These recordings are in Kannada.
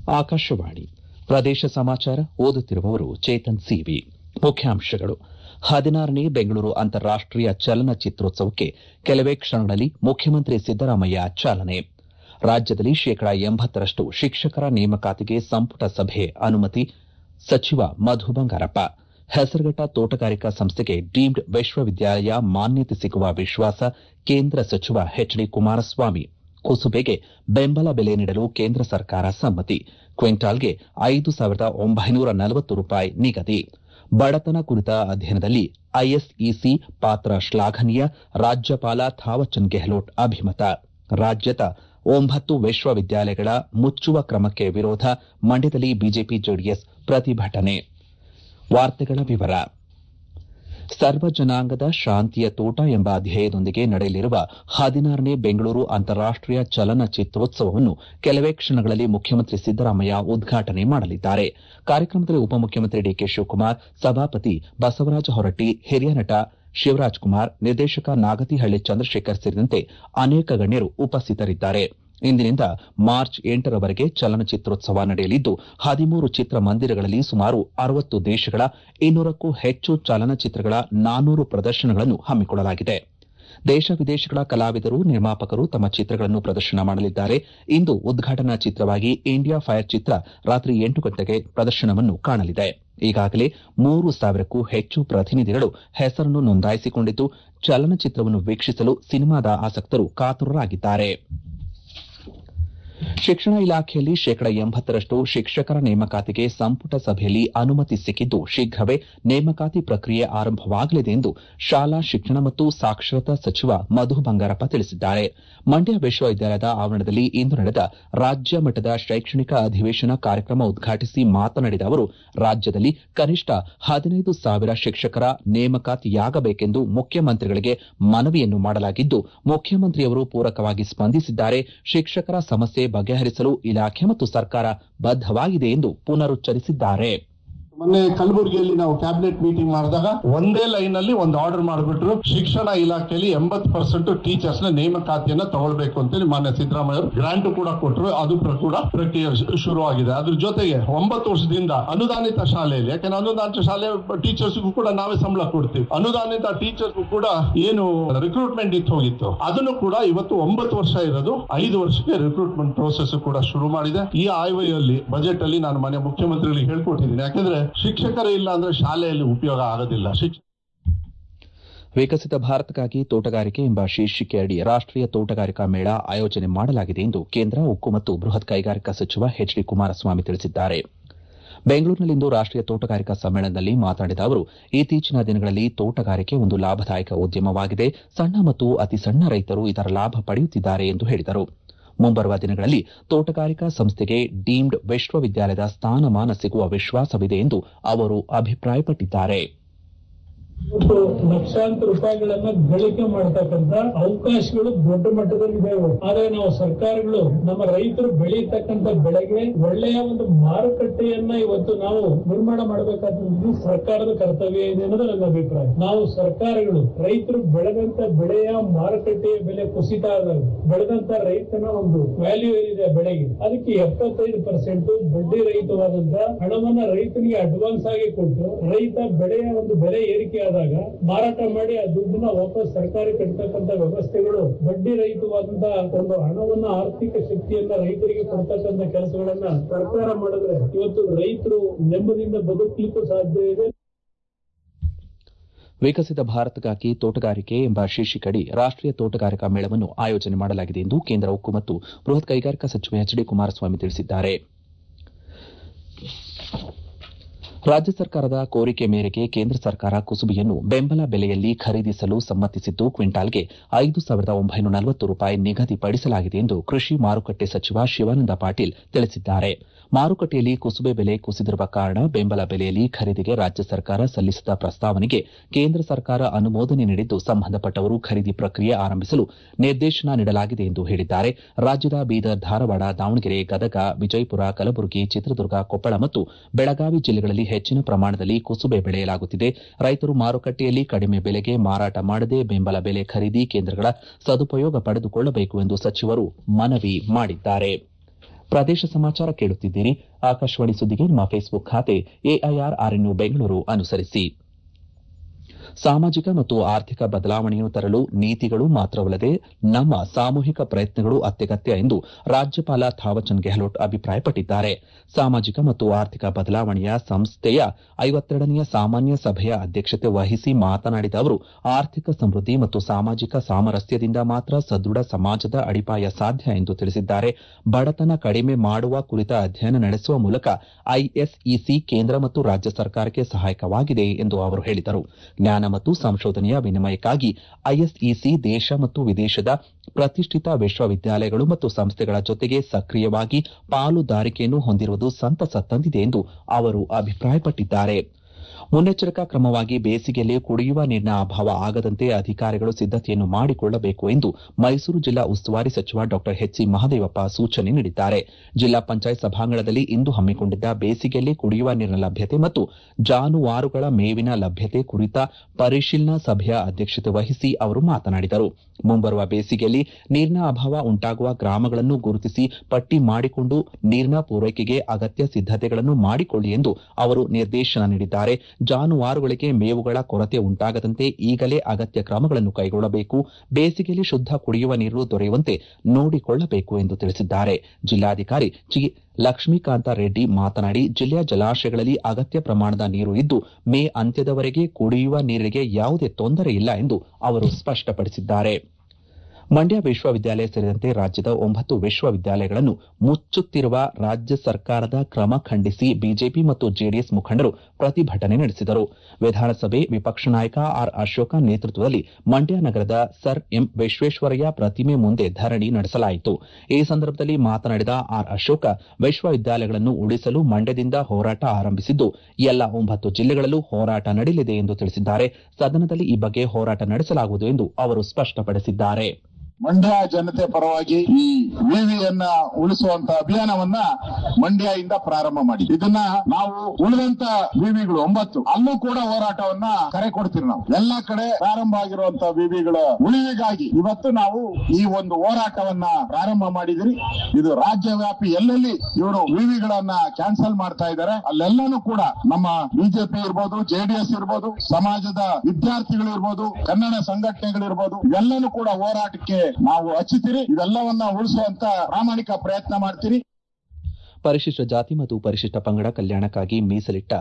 ಆಕಾಶವಾಣಿ ಪ್ರದೇಶ ಸಮಾಚಾರ ಓದುತ್ತಿರುವವರು ಚೇತನ್ ಸಿವಿ ಮುಖ್ಯಾಂಶಗಳು ಹದಿನಾರನೇ ಬೆಂಗಳೂರು ಅಂತಾರಾಷ್ಟೀಯ ಚಲನಚಿತ್ರೋತ್ಸವಕ್ಕೆ ಕೆಲವೇ ಕ್ಷಣಗಳಲ್ಲಿ ಮುಖ್ಯಮಂತ್ರಿ ಸಿದ್ದರಾಮಯ್ಯ ಚಾಲನೆ ರಾಜ್ಯದಲ್ಲಿ ಶೇಕಡಾ ಎಂಬತ್ತರಷ್ಟು ಶಿಕ್ಷಕರ ನೇಮಕಾತಿಗೆ ಸಂಪುಟ ಸಭೆ ಅನುಮತಿ ಸಚಿವ ಮಧು ಬಂಗಾರಪ್ಪ ಹೆಸರುಘಟ್ಟ ತೋಟಗಾರಿಕಾ ಸಂಸ್ಥೆಗೆ ಡೀಮ್ಡ್ ವಿಶ್ವವಿದ್ಯಾಲಯ ಮಾನ್ಯತೆ ಸಿಗುವ ವಿಶ್ವಾಸ ಕೇಂದ್ರ ಸಚಿವ ಎಚ್ ಡಿ ಕುಮಾರಸ್ವಾಮಿ ಕುಸುಬೆಗೆ ಬೆಂಬಲ ಬೆಲೆ ನೀಡಲು ಕೇಂದ್ರ ಸರ್ಕಾರ ಸಮ್ಮತಿ ಕ್ವಿಂಟಾಲ್ಗೆ ಐದು ಸಾವಿರದ ಒಂಬೈನೂರ ನಲವತ್ತು ರೂಪಾಯಿ ನಿಗದಿ ಬಡತನ ಕುರಿತ ಅಧ್ಯಯನದಲ್ಲಿ ಐಎಸ್ಇಸಿ ಪಾತ್ರ ಶ್ಲಾಘನೀಯ ರಾಜ್ಯಪಾಲ ಥಾವರ್ಚಂದ್ ಗೆಹ್ಲೋಟ್ ಅಭಿಮತ ರಾಜ್ಯದ ಒಂಬತ್ತು ವಿಶ್ವವಿದ್ಯಾಲಯಗಳ ಮುಚ್ಚುವ ಕ್ರಮಕ್ಕೆ ವಿರೋಧ ಮಂಡ್ಯದಲ್ಲಿ ಬಿಜೆಪಿ ಜೆಡಿಎಸ್ ಪ್ರತಿಭಟನೆ ವಾರ್ತೆಗಳ ವಿವರ ಸರ್ವ ಜನಾಂಗದ ಶಾಂತಿಯ ತೋಟ ಎಂಬ ಧ್ಯೇಯದೊಂದಿಗೆ ನಡೆಯಲಿರುವ ಹದಿನಾರನೇ ಬೆಂಗಳೂರು ಅಂತಾರಾಷ್ಟೀಯ ಚಲನಚಿತ್ರೋತ್ಸವವನ್ನು ಕೆಲವೇ ಕ್ಷಣಗಳಲ್ಲಿ ಮುಖ್ಯಮಂತ್ರಿ ಸಿದ್ದರಾಮಯ್ಯ ಉದ್ಘಾಟನೆ ಮಾಡಲಿದ್ದಾರೆ ಕಾರ್ಯಕ್ರಮದಲ್ಲಿ ಉಪಮುಖ್ಯಮಂತ್ರಿ ಡಿಕೆ ಶಿವಕುಮಾರ್ ಸಭಾಪತಿ ಬಸವರಾಜ ಹೊರಟ್ಟಿ ಹಿರಿಯ ನಟ ಶಿವರಾಜ್ ಕುಮಾರ್ ನಿರ್ದೇಶಕ ನಾಗತಿಹಳ್ಳಿ ಚಂದ್ರಶೇಖರ್ ಸೇರಿದಂತೆ ಅನೇಕ ಗಣ್ಯರು ಉಪಸ್ಥಿತರಿದ್ದಾರೆ ಇಂದಿನಿಂದ ಮಾರ್ಚ್ ಎಂಟರವರೆಗೆ ಚಲನಚಿತ್ರೋತ್ಸವ ನಡೆಯಲಿದ್ದು ಹದಿಮೂರು ಚಿತ್ರಮಂದಿರಗಳಲ್ಲಿ ಸುಮಾರು ಅರವತ್ತು ದೇಶಗಳ ಇನ್ನೂರಕ್ಕೂ ಹೆಚ್ಚು ಚಲನಚಿತ್ರಗಳ ನಾನ್ನೂರು ಪ್ರದರ್ಶನಗಳನ್ನು ಹಮ್ಮಿಕೊಳ್ಳಲಾಗಿದೆ ದೇಶ ವಿದೇಶಗಳ ಕಲಾವಿದರು ನಿರ್ಮಾಪಕರು ತಮ್ಮ ಚಿತ್ರಗಳನ್ನು ಪ್ರದರ್ಶನ ಮಾಡಲಿದ್ದಾರೆ ಇಂದು ಉದ್ಘಾಟನಾ ಚಿತ್ರವಾಗಿ ಇಂಡಿಯಾ ಫೈರ್ ಚಿತ್ರ ರಾತ್ರಿ ಎಂಟು ಗಂಟೆಗೆ ಪ್ರದರ್ಶನವನ್ನು ಕಾಣಲಿದೆ ಈಗಾಗಲೇ ಮೂರು ಸಾವಿರಕ್ಕೂ ಹೆಚ್ಚು ಪ್ರತಿನಿಧಿಗಳು ಹೆಸರನ್ನು ನೋಂದಾಯಿಸಿಕೊಂಡಿದ್ದು ಚಲನಚಿತ್ರವನ್ನು ವೀಕ್ಷಿಸಲು ಸಿನಿಮಾದ ಆಸಕ್ತರು ಕಾತುರರಾಗಿದ್ದಾರೆ ಶಿಕ್ಷಣ ಇಲಾಖೆಯಲ್ಲಿ ಶೇಕಡಾ ಎಂಬತ್ತರಷ್ಟು ಶಿಕ್ಷಕರ ನೇಮಕಾತಿಗೆ ಸಂಪುಟ ಸಭೆಯಲ್ಲಿ ಅನುಮತಿ ಸಿಕ್ಕಿದ್ದು ಶೀಘ್ರವೇ ನೇಮಕಾತಿ ಪ್ರಕ್ರಿಯೆ ಆರಂಭವಾಗಲಿದೆ ಎಂದು ಶಾಲಾ ಶಿಕ್ಷಣ ಮತ್ತು ಸಾಕ್ಷರತಾ ಸಚಿವ ಮಧು ಬಂಗಾರಪ್ಪ ತಿಳಿಸಿದ್ದಾರೆ ಮಂಡ್ಯ ವಿಶ್ವವಿದ್ಯಾಲಯದ ಆವರಣದಲ್ಲಿ ಇಂದು ನಡೆದ ರಾಜ್ಯ ಮಟ್ಟದ ಶೈಕ್ಷಣಿಕ ಅಧಿವೇಶನ ಕಾರ್ಯಕ್ರಮ ಉದ್ಘಾಟಿಸಿ ಮಾತನಾಡಿದ ಅವರು ರಾಜ್ಯದಲ್ಲಿ ಕನಿಷ್ಠ ಹದಿನೈದು ಸಾವಿರ ಶಿಕ್ಷಕರ ನೇಮಕಾತಿಯಾಗಬೇಕೆಂದು ಮುಖ್ಯಮಂತ್ರಿಗಳಿಗೆ ಮನವಿಯನ್ನು ಮಾಡಲಾಗಿದ್ದು ಮುಖ್ಯಮಂತ್ರಿಯವರು ಪೂರಕವಾಗಿ ಸ್ಪಂದಿಸಿದ್ದಾರೆ ಶಿಕ್ಷಕರ ಸಮಸ್ಯೆ ಬಗೆಹರಿಸಲು ಇಲಾಖೆ ಮತ್ತು ಸರ್ಕಾರ ಬದ್ದವಾಗಿದೆ ಎಂದು ಪುನರುಚ್ಚರಿಸಿದ್ದಾರೆ ಮೊನ್ನೆ ಕಲಬುರಗಿಯಲ್ಲಿ ನಾವು ಕ್ಯಾಬಿನೆಟ್ ಮೀಟಿಂಗ್ ಮಾಡಿದಾಗ ಒಂದೇ ಲೈನ್ ಅಲ್ಲಿ ಒಂದು ಆರ್ಡರ್ ಮಾಡಿಬಿಟ್ರು ಶಿಕ್ಷಣ ಇಲಾಖೆಯಲ್ಲಿ ಎಂಬತ್ತು ಪರ್ಸೆಂಟ್ ಟೀಚರ್ಸ್ ನ ನೇಮಕಾತಿಯನ್ನ ತಗೊಳ್ಬೇಕು ಅಂತೇಳಿ ಮಾನ್ಯ ಸಿದ್ದರಾಮಯ್ಯ ಅವರು ಗ್ರಾಂಟ್ ಕೂಡ ಕೊಟ್ಟರು ಅದು ಕೂಡ ಪ್ರಕ್ರಿಯೆ ಶುರುವಾಗಿದೆ ಅದ್ರ ಜೊತೆಗೆ ಒಂಬತ್ತು ವರ್ಷದಿಂದ ಅನುದಾನಿತ ಶಾಲೆಯಲ್ಲಿ ಯಾಕಂದ್ರೆ ಅನುದಾನಿತ ಶಾಲೆ ಟೀಚರ್ಸ್ಗೂ ಕೂಡ ನಾವೇ ಸಂಬಳ ಕೊಡ್ತೀವಿ ಅನುದಾನಿತ ಟೀಚರ್ಸ್ ಕೂಡ ಏನು ರಿಕ್ರೂಟ್ಮೆಂಟ್ ಇತ್ತು ಹೋಗಿತ್ತು ಅದನ್ನು ಕೂಡ ಇವತ್ತು ಒಂಬತ್ತು ವರ್ಷ ಇರೋದು ಐದು ವರ್ಷಕ್ಕೆ ರಿಕ್ರೂಟ್ಮೆಂಟ್ ಪ್ರೋಸೆಸ್ ಕೂಡ ಶುರು ಮಾಡಿದೆ ಈ ಆಯವ್ಯಯಲ್ಲಿ ಬಜೆಟ್ ಅಲ್ಲಿ ನಾನು ಮನೆ ಮುಖ್ಯಮಂತ್ರಿಗಳಿಗೆ ಹೇಳ್ಕೊಟ್ಟಿದ್ದೀನಿ ಯಾಕಂದ್ರೆ ಶಿಕ್ಷಕರೇ ಇಲ್ಲ ಅಂದ್ರೆ ಶಾಲೆಯಲ್ಲಿ ಉಪಯೋಗ ಆಗೋದಿಲ್ಲ ಶಿಕ್ಷಕ ವಿಕಸಿತ ಭಾರತಕ್ಕಾಗಿ ತೋಟಗಾರಿಕೆ ಎಂಬ ಶೀರ್ಷಿಕೆಯಡಿ ರಾಷ್ಟೀಯ ತೋಟಗಾರಿಕಾ ಮೇಳ ಆಯೋಜನೆ ಮಾಡಲಾಗಿದೆ ಎಂದು ಕೇಂದ್ರ ಉಕ್ಕು ಮತ್ತು ಬೃಹತ್ ಕೈಗಾರಿಕಾ ಸಚಿವ ಎಚ್ ಡಿ ಕುಮಾರಸ್ವಾಮಿ ತಿಳಿಸಿದ್ದಾರೆ ಬೆಂಗಳೂರಿನಲ್ಲಿಂದು ರಾಷ್ಟೀಯ ತೋಟಗಾರಿಕಾ ಸಮ್ಮೇಳನದಲ್ಲಿ ಮಾತನಾಡಿದ ಅವರು ಇತ್ತೀಚಿನ ದಿನಗಳಲ್ಲಿ ತೋಟಗಾರಿಕೆ ಒಂದು ಲಾಭದಾಯಕ ಉದ್ಯಮವಾಗಿದೆ ಸಣ್ಣ ಮತ್ತು ಅತಿ ಸಣ್ಣ ರೈತರು ಇದರ ಲಾಭ ಪಡೆಯುತ್ತಿದ್ದಾರೆ ಎಂದು ಹೇಳಿದರು ಮುಂಬರುವ ದಿನಗಳಲ್ಲಿ ತೋಟಗಾರಿಕಾ ಸಂಸ್ಥೆಗೆ ಡೀಮ್ಡ್ ವಿಶ್ವವಿದ್ಯಾಲಯದ ಸ್ಥಾನಮಾನ ಸಿಗುವ ವಿಶ್ವಾಸವಿದೆ ಎಂದು ಅವರು ಅಭಿಪ್ರಾಯಪಟ್ಟಿದ್ದಾರೆ ಇವತ್ತು ಲಕ್ಷಾಂತರ ರೂಪಾಯಿಗಳನ್ನ ಗಳಿಕೆ ಮಾಡತಕ್ಕಂತ ಅವಕಾಶಗಳು ದೊಡ್ಡ ಮಟ್ಟದಲ್ಲಿ ಇದಾವೆ ಆದ್ರೆ ನಾವು ಸರ್ಕಾರಗಳು ನಮ್ಮ ರೈತರು ಬೆಳೀತಕ್ಕಂತ ಬೆಳೆಗೆ ಒಳ್ಳೆಯ ಒಂದು ಮಾರುಕಟ್ಟೆಯನ್ನ ಇವತ್ತು ನಾವು ನಿರ್ಮಾಣ ಮಾಡಬೇಕಾದ ಸರ್ಕಾರದ ಕರ್ತವ್ಯ ಇದೆ ಅನ್ನೋದು ನನ್ನ ಅಭಿಪ್ರಾಯ ನಾವು ಸರ್ಕಾರಗಳು ರೈತರು ಬೆಳೆದಂತ ಬೆಳೆಯ ಮಾರುಕಟ್ಟೆಯ ಬೆಲೆ ಕುಸಿತ ಆದಾಗ ಬೆಳೆದಂತ ರೈತನ ಒಂದು ವ್ಯಾಲ್ಯೂ ಏನಿದೆ ಬೆಳೆಗೆ ಅದಕ್ಕೆ ಎಪ್ಪತ್ತೈದು ಪರ್ಸೆಂಟ್ ಬಡ್ಡಿ ರಹಿತವಾದಂತ ಹಣವನ್ನ ರೈತನಿಗೆ ಅಡ್ವಾನ್ಸ್ ಆಗಿ ಕೊಟ್ಟು ರೈತ ಬೆಳೆಯ ಒಂದು ಬೆಲೆ ಏರಿಕೆ ಆದಾಗ ಮಾರಾಟ ಮಾಡಿ ಆ ದುಡ್ಡನ್ನ ವಾಪಸ್ ಸರ್ಕಾರಿ ಕಟ್ಟತಕ್ಕಂತ ವ್ಯವಸ್ಥೆಗಳು ಬಡ್ಡಿ ರಹಿತವಾದಂತಹ ಒಂದು ಹಣವನ್ನ ಆರ್ಥಿಕ ಶಕ್ತಿಯನ್ನ ರೈತರಿಗೆ ಕೊಡ್ತಕ್ಕಂತ ಕೆಲಸಗಳನ್ನ ಸರ್ಕಾರ ಮಾಡಿದ್ರೆ ಇವತ್ತು ರೈತರು ನೆಮ್ಮದಿಯಿಂದ ಬದುಕಲಿಕ್ಕೂ ಸಾಧ್ಯ ಇದೆ ವಿಕಸಿತ ಭಾರತಕ್ಕಾಗಿ ತೋಟಗಾರಿಕೆ ಎಂಬ ಶೀರ್ಷಿಕೆಯಡಿ ರಾಷ್ಟೀಯ ತೋಟಗಾರಿಕಾ ಮೇಳವನ್ನು ಆಯೋಜನೆ ಮಾಡಲಾಗಿದೆ ಎಂದು ಕೇಂದ್ರ ಉಕ್ಕು ಮತ್ತು ಬೃಹತ್ ಕೈಗಾರಿಕಾ ಸಚಿವ ಎಚ್ ಡಿ ಕುಮಾರಸ್ವಾಮಿ ತಿಳಿಸಿದ್ದಾರೆ ರಾಜ್ಯ ಸರ್ಕಾರದ ಕೋರಿಕೆ ಮೇರೆಗೆ ಕೇಂದ್ರ ಸರ್ಕಾರ ಕುಸುಬಿಯನ್ನು ಬೆಂಬಲ ಬೆಲೆಯಲ್ಲಿ ಖರೀದಿಸಲು ಸಮ್ಮತಿಸಿದ್ದು ಕ್ವಿಂಟಾಲ್ಗೆ ಐದು ಸಾವಿರದ ಒಂಬೈನೂರ ನಲವತ್ತು ರೂಪಾಯಿ ನಿಗದಿಪಡಿಸಲಾಗಿದೆ ಎಂದು ಕೃಷಿ ಮಾರುಕಟ್ಟೆ ಸಚಿವ ಶಿವಾನಂದ ಪಾಟೀಲ್ ತಿಳಿಸಿದ್ದಾರೆ ಮಾರುಕಟ್ಟೆಯಲ್ಲಿ ಕುಸುಬೆ ಬೆಲೆ ಕುಸಿದಿರುವ ಕಾರಣ ಬೆಂಬಲ ಬೆಲೆಯಲ್ಲಿ ಖರೀದಿಗೆ ರಾಜ್ಯ ಸರ್ಕಾರ ಸಲ್ಲಿಸಿದ ಪ್ರಸ್ತಾವನೆಗೆ ಕೇಂದ್ರ ಸರ್ಕಾರ ಅನುಮೋದನೆ ನೀಡಿದ್ದು ಸಂಬಂಧಪಟ್ಟವರು ಖರೀದಿ ಪ್ರಕ್ರಿಯೆ ಆರಂಭಿಸಲು ನಿರ್ದೇಶನ ನೀಡಲಾಗಿದೆ ಎಂದು ಹೇಳಿದ್ದಾರೆ ರಾಜ್ಯದ ಬೀದರ್ ಧಾರವಾಡ ದಾವಣಗೆರೆ ಗದಗ ವಿಜಯಪುರ ಕಲಬುರಗಿ ಚಿತ್ರದುರ್ಗ ಕೊಪ್ಪಳ ಮತ್ತು ಬೆಳಗಾವಿ ಜಿಲ್ಲೆಗಳಲ್ಲಿ ಹೆಚ್ಚಿನ ಪ್ರಮಾಣದಲ್ಲಿ ಕುಸುಬೆ ಬೆಳೆಯಲಾಗುತ್ತಿದೆ ರೈತರು ಮಾರುಕಟ್ಟೆಯಲ್ಲಿ ಕಡಿಮೆ ಬೆಲೆಗೆ ಮಾರಾಟ ಮಾಡದೆ ಬೆಂಬಲ ಬೆಲೆ ಖರೀದಿ ಕೇಂದ್ರಗಳ ಸದುಪಯೋಗ ಪಡೆದುಕೊಳ್ಳಬೇಕು ಎಂದು ಸಚಿವರು ಮನವಿ ಮಾಡಿದ್ದಾರೆ ಪ್ರದೇಶ ಸಮಾಚಾರ ಕೇಳುತ್ತಿದ್ದೀರಿ ಆಕಾಶವಾಣಿ ಸುದ್ದಿಗೆ ನಮ್ಮ ಫೇಸ್ಬುಕ್ ಖಾತೆ ಎಐಆರ್ ಆರ್ಎನ್ಯು ಬೆಂಗಳೂರು ಅನುಸರಿಸಿ ಸಾಮಾಜಿಕ ಮತ್ತು ಆರ್ಥಿಕ ಬದಲಾವಣೆಯನ್ನು ತರಲು ನೀತಿಗಳು ಮಾತ್ರವಲ್ಲದೆ ನಮ್ಮ ಸಾಮೂಹಿಕ ಪ್ರಯತ್ನಗಳು ಅತ್ಯಗತ್ಯ ಎಂದು ರಾಜ್ಯಪಾಲ ಥಾವರ್ಚಂದ್ ಗೆಹ್ಲೋಟ್ ಅಭಿಪ್ರಾಯಪಟ್ಟಿದ್ದಾರೆ ಸಾಮಾಜಿಕ ಮತ್ತು ಆರ್ಥಿಕ ಬದಲಾವಣೆಯ ಸಂಸ್ಥೆಯ ಐವತ್ತೆರಡನೆಯ ಸಾಮಾನ್ಯ ಸಭೆಯ ಅಧ್ಯಕ್ಷತೆ ವಹಿಸಿ ಮಾತನಾಡಿದ ಅವರು ಆರ್ಥಿಕ ಸಮೃದ್ಧಿ ಮತ್ತು ಸಾಮಾಜಿಕ ಸಾಮರಸ್ಯದಿಂದ ಮಾತ್ರ ಸದೃಢ ಸಮಾಜದ ಅಡಿಪಾಯ ಸಾಧ್ಯ ಎಂದು ತಿಳಿಸಿದ್ದಾರೆ ಬಡತನ ಕಡಿಮೆ ಮಾಡುವ ಕುರಿತ ಅಧ್ಯಯನ ನಡೆಸುವ ಮೂಲಕ ಐಎಸ್ಇಸಿ ಕೇಂದ್ರ ಮತ್ತು ರಾಜ್ಯ ಸರ್ಕಾರಕ್ಕೆ ಸಹಾಯಕವಾಗಿದೆ ಎಂದು ಅವರು ಹೇಳಿದರು ಜ್ಞಾನ ಮತ್ತು ಸಂಶೋಧನೆಯ ವಿನಿಮಯಕ್ಕಾಗಿ ಐಎಸ್ಇಸಿ ದೇಶ ಮತ್ತು ವಿದೇಶದ ಪ್ರತಿಷ್ಠಿತ ವಿಶ್ವವಿದ್ಯಾಲಯಗಳು ಮತ್ತು ಸಂಸ್ಥೆಗಳ ಜೊತೆಗೆ ಸಕ್ರಿಯವಾಗಿ ಪಾಲುದಾರಿಕೆಯನ್ನು ಹೊಂದಿರುವುದು ಸಂತಸ ತಂದಿದೆ ಎಂದು ಅವರು ಅಭಿಪ್ರಾಯಪಟ್ಟಿದ್ದಾರೆ ಮುನ್ನೆಚ್ಚರಿಕಾ ಕ್ರಮವಾಗಿ ಬೇಸಿಗೆಯಲ್ಲಿ ಕುಡಿಯುವ ನೀರಿನ ಅಭಾವ ಆಗದಂತೆ ಅಧಿಕಾರಿಗಳು ಸಿದ್ದತೆಯನ್ನು ಮಾಡಿಕೊಳ್ಳಬೇಕು ಎಂದು ಮೈಸೂರು ಜಿಲ್ಲಾ ಉಸ್ತುವಾರಿ ಸಚಿವ ಡಾ ಎಚ್ ಮಹದೇವಪ್ಪ ಸೂಚನೆ ನೀಡಿದ್ದಾರೆ ಜಿಲ್ಲಾ ಪಂಚಾಯತ್ ಸಭಾಂಗಣದಲ್ಲಿ ಇಂದು ಹಮ್ಮಿಕೊಂಡಿದ್ದ ಬೇಸಿಗೆಯಲ್ಲಿ ಕುಡಿಯುವ ನೀರಿನ ಲಭ್ಯತೆ ಮತ್ತು ಜಾನುವಾರುಗಳ ಮೇವಿನ ಲಭ್ಯತೆ ಕುರಿತ ಪರಿಶೀಲನಾ ಸಭೆಯ ಅಧ್ಯಕ್ಷತೆ ವಹಿಸಿ ಅವರು ಮಾತನಾಡಿದರು ಮುಂಬರುವ ಬೇಸಿಗೆಯಲ್ಲಿ ನೀರಿನ ಅಭಾವ ಉಂಟಾಗುವ ಗ್ರಾಮಗಳನ್ನು ಗುರುತಿಸಿ ಪಟ್ಟಿ ಮಾಡಿಕೊಂಡು ನೀರಿನ ಪೂರೈಕೆಗೆ ಅಗತ್ಯ ಸಿದ್ದತೆಗಳನ್ನು ಮಾಡಿಕೊಳ್ಳಿ ಎಂದು ಅವರು ನಿರ್ದೇಶನ ನೀಡಿದ್ದಾರೆ ಜಾನುವಾರುಗಳಿಗೆ ಮೇವುಗಳ ಕೊರತೆ ಉಂಟಾಗದಂತೆ ಈಗಲೇ ಅಗತ್ಯ ಕ್ರಮಗಳನ್ನು ಕೈಗೊಳ್ಳಬೇಕು ಬೇಸಿಗೆಯಲ್ಲಿ ಶುದ್ಧ ಕುಡಿಯುವ ನೀರು ದೊರೆಯುವಂತೆ ನೋಡಿಕೊಳ್ಳಬೇಕು ಎಂದು ತಿಳಿಸಿದ್ದಾರೆ ಜಿಲ್ಲಾಧಿಕಾರಿ ಜಿ ಲಕ್ಷ್ಮೀಕಾಂತ ರೆಡ್ಡಿ ಮಾತನಾಡಿ ಜಿಲ್ಲೆಯ ಜಲಾಶಯಗಳಲ್ಲಿ ಅಗತ್ಯ ಪ್ರಮಾಣದ ನೀರು ಇದ್ದು ಮೇ ಅಂತ್ಯದವರೆಗೆ ಕುಡಿಯುವ ನೀರಿಗೆ ಯಾವುದೇ ತೊಂದರೆ ಇಲ್ಲ ಎಂದು ಅವರು ಸ್ಪಷ್ಟಪಡಿಸಿದ್ದಾರೆ ಮಂಡ್ಯ ವಿಶ್ವವಿದ್ಯಾಲಯ ಸೇರಿದಂತೆ ರಾಜ್ಯದ ಒಂಬತ್ತು ವಿಶ್ವವಿದ್ಯಾಲಯಗಳನ್ನು ಮುಚ್ಚುತ್ತಿರುವ ರಾಜ್ಯ ಸರ್ಕಾರದ ಕ್ರಮ ಖಂಡಿಸಿ ಬಿಜೆಪಿ ಮತ್ತು ಜೆಡಿಎಸ್ ಮುಖಂಡರು ಪ್ರತಿಭಟನೆ ನಡೆಸಿದರು ವಿಧಾನಸಭೆ ವಿಪಕ್ಷ ನಾಯಕ ಆರ್ ಅಶೋಕ ನೇತೃತ್ವದಲ್ಲಿ ಮಂಡ್ಯ ನಗರದ ಸರ್ ಎಂ ವಿಶ್ವೇಶ್ವರಯ್ಯ ಪ್ರತಿಮೆ ಮುಂದೆ ಧರಣಿ ನಡೆಸಲಾಯಿತು ಈ ಸಂದರ್ಭದಲ್ಲಿ ಮಾತನಾಡಿದ ಆರ್ ಅಶೋಕ ವಿಶ್ವವಿದ್ಯಾಲಯಗಳನ್ನು ಉಳಿಸಲು ಮಂಡ್ಯದಿಂದ ಹೋರಾಟ ಆರಂಭಿಸಿದ್ದು ಎಲ್ಲ ಒಂಬತ್ತು ಜಿಲ್ಲೆಗಳಲ್ಲೂ ಹೋರಾಟ ನಡೆಯಲಿದೆ ಎಂದು ತಿಳಿಸಿದ್ದಾರೆ ಸದನದಲ್ಲಿ ಈ ಬಗ್ಗೆ ಹೋರಾಟ ನಡೆಸಲಾಗುವುದು ಎಂದು ಅವರು ಸ್ಪಷ್ಟಪಡಿಸಿದ್ದಾರೆ ಮಂಡ್ಯ ಜನತೆ ಪರವಾಗಿ ಈ ವಿವಿಯನ್ನ ಉಳಿಸುವಂತ ಅಭಿಯಾನವನ್ನ ಮಂಡ್ಯದಿಂದ ಪ್ರಾರಂಭ ಮಾಡಿ ಇದನ್ನ ನಾವು ಉಳಿದಂತ ವಿವಿಗಳು ಒಂಬತ್ತು ಅಲ್ಲೂ ಕೂಡ ಹೋರಾಟವನ್ನ ಕರೆ ಕೊಡ್ತೀವಿ ನಾವು ಎಲ್ಲ ಕಡೆ ಪ್ರಾರಂಭ ಆಗಿರುವಂತ ವಿವಿಗಳ ಉಳಿವಿಗಾಗಿ ಇವತ್ತು ನಾವು ಈ ಒಂದು ಹೋರಾಟವನ್ನ ಪ್ರಾರಂಭ ಮಾಡಿದಿರಿ ಇದು ರಾಜ್ಯವ್ಯಾಪಿ ಎಲ್ಲೆಲ್ಲಿ ಇವರು ವಿವಿಗಳನ್ನ ಕ್ಯಾನ್ಸಲ್ ಮಾಡ್ತಾ ಇದ್ದಾರೆ ಅಲ್ಲೆಲ್ಲಾನು ಕೂಡ ನಮ್ಮ ಬಿಜೆಪಿ ಇರ್ಬೋದು ಜೆಡಿಎಸ್ ಇರ್ಬೋದು ಸಮಾಜದ ವಿದ್ಯಾರ್ಥಿಗಳು ಇರ್ಬೋದು ಕನ್ನಡ ಸಂಘಟನೆಗಳಿರ್ಬೋದು ಇವೆಲ್ಲನೂ ಕೂಡ ಹೋರಾಟಕ್ಕೆ ನಾವು ಹಚ್ಚುತ್ತೀರಿ ಇವೆಲ್ಲವನ್ನ ಉಳಿಸುವಂತ ಪ್ರಾಮಾಣಿಕ ಪ್ರಯತ್ನ ಮಾಡ್ತೀರಿ ಪರಿಶಿಷ್ಟ ಜಾತಿ ಮತ್ತು ಪರಿಶಿಷ್ಟ ಪಂಗಡ ಕಲ್ಯಾಣಕ್ಕಾಗಿ ಮೀಸಲಿಟ್ಟ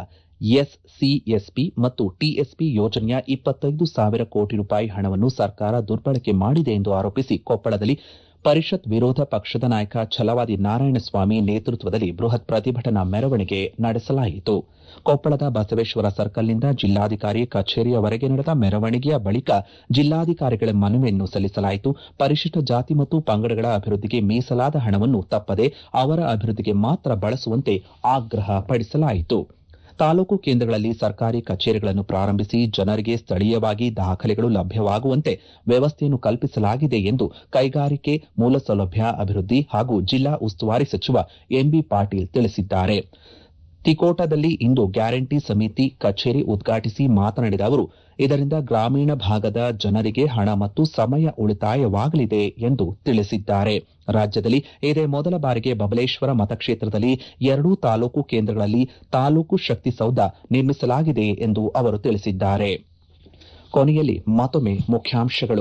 ಎಸ್ಸಿಎಸ್ಪಿ ಮತ್ತು ಟಿಎಸ್ಪಿ ಯೋಜನೆಯ ಇಪ್ಪತ್ತೈದು ಸಾವಿರ ಕೋಟಿ ರೂಪಾಯಿ ಹಣವನ್ನು ಸರ್ಕಾರ ದುರ್ಬಳಕೆ ಮಾಡಿದೆ ಎಂದು ಆರೋಪಿಸಿ ಕೊಪ್ಪಳದಲ್ಲಿ ಪರಿಷತ್ ವಿರೋಧ ಪಕ್ಷದ ನಾಯಕ ಛಲವಾದಿ ನಾರಾಯಣಸ್ವಾಮಿ ನೇತೃತ್ವದಲ್ಲಿ ಬೃಹತ್ ಪ್ರತಿಭಟನಾ ಮೆರವಣಿಗೆ ನಡೆಸಲಾಯಿತು ಕೊಪ್ಪಳದ ಬಸವೇಶ್ವರ ಸರ್ಕಲ್ನಿಂದ ಜಿಲ್ಲಾಧಿಕಾರಿ ಕಚೇರಿಯವರೆಗೆ ನಡೆದ ಮೆರವಣಿಗೆಯ ಬಳಿಕ ಜಿಲ್ಲಾಧಿಕಾರಿಗಳ ಮನವಿಯನ್ನು ಸಲ್ಲಿಸಲಾಯಿತು ಪರಿಶಿಷ್ಟ ಜಾತಿ ಮತ್ತು ಪಂಗಡಗಳ ಅಭಿವೃದ್ಧಿಗೆ ಮೀಸಲಾದ ಹಣವನ್ನು ತಪ್ಪದೆ ಅವರ ಅಭಿವೃದ್ಧಿಗೆ ಮಾತ್ರ ಬಳಸುವಂತೆ ಆಗ್ರಹ ಪಡಿಸಲಾಯಿತು ತಾಲೂಕು ಕೇಂದ್ರಗಳಲ್ಲಿ ಸರ್ಕಾರಿ ಕಚೇರಿಗಳನ್ನು ಪ್ರಾರಂಭಿಸಿ ಜನರಿಗೆ ಸ್ಥಳೀಯವಾಗಿ ದಾಖಲೆಗಳು ಲಭ್ಯವಾಗುವಂತೆ ವ್ಯವಸ್ಥೆಯನ್ನು ಕಲ್ಪಿಸಲಾಗಿದೆ ಎಂದು ಕೈಗಾರಿಕೆ ಮೂಲಸೌಲಭ್ಯ ಅಭಿವೃದ್ಧಿ ಹಾಗೂ ಜಿಲ್ಲಾ ಉಸ್ತುವಾರಿ ಸಚಿವ ಎಂಬಿ ಪಾಟೀಲ್ ತಿಳಿಸಿದ್ದಾರೆ ತಿಕೋಟದಲ್ಲಿ ಇಂದು ಗ್ಯಾರಂಟಿ ಸಮಿತಿ ಕಚೇರಿ ಉದ್ಘಾಟಿಸಿ ಮಾತನಾಡಿದ ಅವರು ಇದರಿಂದ ಗ್ರಾಮೀಣ ಭಾಗದ ಜನರಿಗೆ ಹಣ ಮತ್ತು ಸಮಯ ಉಳಿತಾಯವಾಗಲಿದೆ ಎಂದು ತಿಳಿಸಿದ್ದಾರೆ ರಾಜ್ಯದಲ್ಲಿ ಇದೇ ಮೊದಲ ಬಾರಿಗೆ ಬಬಲೇಶ್ವರ ಮತಕ್ಷೇತ್ರದಲ್ಲಿ ಎರಡೂ ತಾಲೂಕು ಕೇಂದ್ರಗಳಲ್ಲಿ ತಾಲೂಕು ಶಕ್ತಿ ಸೌಧ ನಿರ್ಮಿಸಲಾಗಿದೆ ಎಂದು ಅವರು ತಿಳಿಸಿದ್ದಾರೆ ಕೊನೆಯಲ್ಲಿ ಮತ್ತೊಮ್ಮೆ ಮುಖ್ಯಾಂಶಗಳು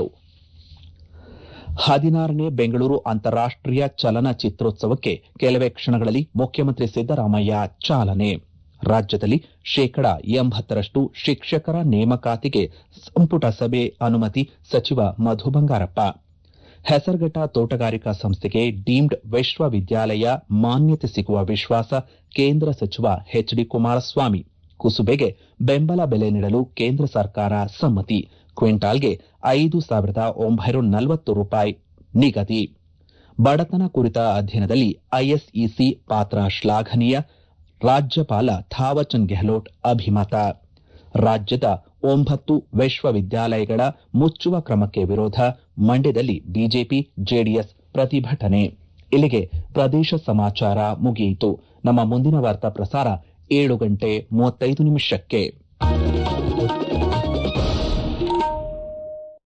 ಹದಿನಾರನೇ ಬೆಂಗಳೂರು ಅಂತಾರಾಷ್ಟೀಯ ಚಲನಚಿತ್ರೋತ್ಸವಕ್ಕೆ ಕೆಲವೇ ಕ್ಷಣಗಳಲ್ಲಿ ಮುಖ್ಯಮಂತ್ರಿ ಸಿದ್ದರಾಮಯ್ಯ ಚಾಲನೆ ರಾಜ್ಯದಲ್ಲಿ ಶೇಕಡಾ ಎಂಬತ್ತರಷ್ಟು ಶಿಕ್ಷಕರ ನೇಮಕಾತಿಗೆ ಸಂಪುಟ ಸಭೆ ಅನುಮತಿ ಸಚಿವ ಮಧು ಬಂಗಾರಪ್ಪ ಹೆಸರುಘಟ್ಟ ತೋಟಗಾರಿಕಾ ಸಂಸ್ಥೆಗೆ ಡೀಮ್ಡ್ ವಿಶ್ವವಿದ್ಯಾಲಯ ಮಾನ್ಯತೆ ಸಿಗುವ ವಿಶ್ವಾಸ ಕೇಂದ್ರ ಸಚಿವ ಎಚ್ ಡಿ ಕುಮಾರಸ್ವಾಮಿ ಕುಸುಬೆಗೆ ಬೆಂಬಲ ಬೆಲೆ ನೀಡಲು ಕೇಂದ್ರ ಸರ್ಕಾರ ಸಮ್ಮತಿ ಕ್ವಿಂಟಾಲ್ಗೆ ಐದು ಸಾವಿರದ ಒಂಬೈನೂರ ನಲವತ್ತು ರೂಪಾಯಿ ನಿಗದಿ ಬಡತನ ಕುರಿತ ಅಧ್ಯಯನದಲ್ಲಿ ಐಎಸ್ಇಸಿ ಪಾತ್ರ ಶ್ಲಾಘನೀಯ ರಾಜ್ಯಪಾಲ ಥಾವರ್ಚಂದ್ ಗೆಹ್ಲೋಟ್ ಅಭಿಮತ ರಾಜ್ಯದ ಒಂಬತ್ತು ವಿಶ್ವವಿದ್ಯಾಲಯಗಳ ಮುಚ್ಚುವ ಕ್ರಮಕ್ಕೆ ವಿರೋಧ ಮಂಡ್ಯದಲ್ಲಿ ಬಿಜೆಪಿ ಜೆಡಿಎಸ್ ಪ್ರತಿಭಟನೆ ಇಲ್ಲಿಗೆ ಪ್ರದೇಶ ಸಮಾಚಾರ ಮುಗಿಯಿತು ನಮ್ಮ ಮುಂದಿನ ವಾರ್ತಾ ಪ್ರಸಾರ ಏಳು ಗಂಟೆ ಮೂವತ್ತೈದು ನಿಮಿಷಕ್ಕೆ